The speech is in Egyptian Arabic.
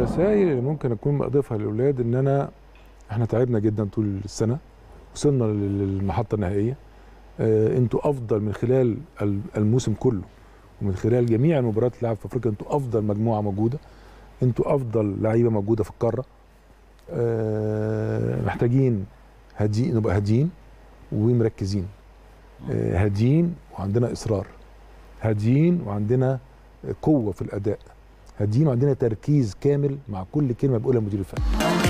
الرسائل اللي ممكن اكون اضيفها للاولاد ان انا احنا تعبنا جدا طول السنه وصلنا للمحطه النهائيه آه، انتوا افضل من خلال ال- الموسم كله ومن خلال جميع المباريات اللي لعبت في افريقيا انتوا افضل مجموعه موجوده انتوا افضل لعيبه موجوده في القاره آه، محتاجين هاديين نبقى هاديين ومركزين آه، هاديين وعندنا اصرار هاديين وعندنا قوه في الاداء هاديين وعندنا تركيز كامل مع كل كلمه بيقولها المدير الفني